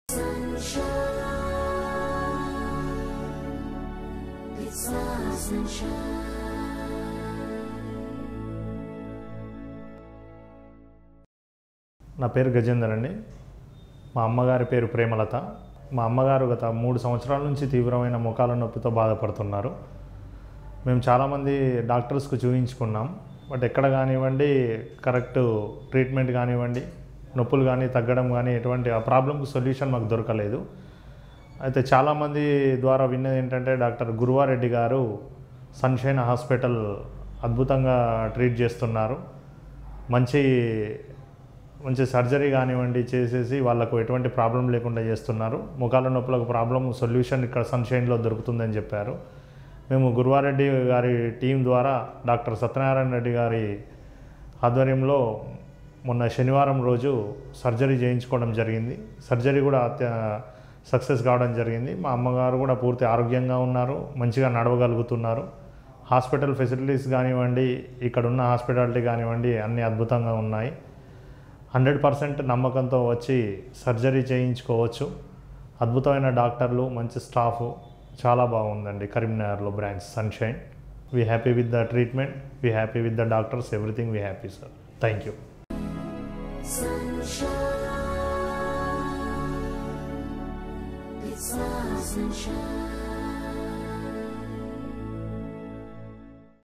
sunshine. It's my sunshine. నా పేరు గజేందర్ అండి మా అమ్మగారి పేరు ప్రేమలత మా అమ్మగారు గత మూడు సంవత్సరాల నుంచి తీవ్రమైన ముఖాల నొప్పితో బాధపడుతున్నారు మేము చాలామంది డాక్టర్స్కు చూపించుకున్నాం బట్ ఎక్కడ కానివ్వండి కరెక్ట్ ట్రీట్మెంట్ కానివ్వండి నొప్పులు కానీ తగ్గడం కానీ ఎటువంటి ఆ ప్రాబ్లంకి సొల్యూషన్ మాకు దొరకలేదు అయితే చాలామంది ద్వారా విన్నది ఏంటంటే డాక్టర్ గురువారెడ్డి గారు సన్షైన్ హాస్పిటల్ అద్భుతంగా ట్రీట్ చేస్తున్నారు మంచి మంచి సర్జరీ కానివ్వండి చేసేసి వాళ్ళకు ఎటువంటి ప్రాబ్లం లేకుండా చేస్తున్నారు ముఖాల నొప్పులకు ప్రాబ్లం సొల్యూషన్ ఇక్కడ సన్షైన్లో దొరుకుతుందని చెప్పారు మేము గురువారెడ్డి గారి టీం ద్వారా డాక్టర్ సత్యనారాయణ రెడ్డి గారి ఆధ్వర్యంలో మొన్న శనివారం రోజు సర్జరీ చేయించుకోవడం జరిగింది సర్జరీ కూడా అత్య సక్సెస్ కావడం జరిగింది మా అమ్మగారు కూడా పూర్తి ఆరోగ్యంగా ఉన్నారు మంచిగా నడవగలుగుతున్నారు హాస్పిటల్ ఫెసిలిటీస్ కానివ్వండి ఇక్కడ ఉన్న హాస్పిటాలిటీ కానివ్వండి అన్నీ అద్భుతంగా ఉన్నాయి హండ్రెడ్ పర్సెంట్ నమ్మకంతో వచ్చి సర్జరీ చేయించుకోవచ్చు అద్భుతమైన డాక్టర్లు మంచి స్టాఫ్ చాలా బాగుందండి కరీంనగర్లో branch Sunshine we happy with the treatment we happy with the doctors everything we happy sir thank you Sunshine. It's my sunshine.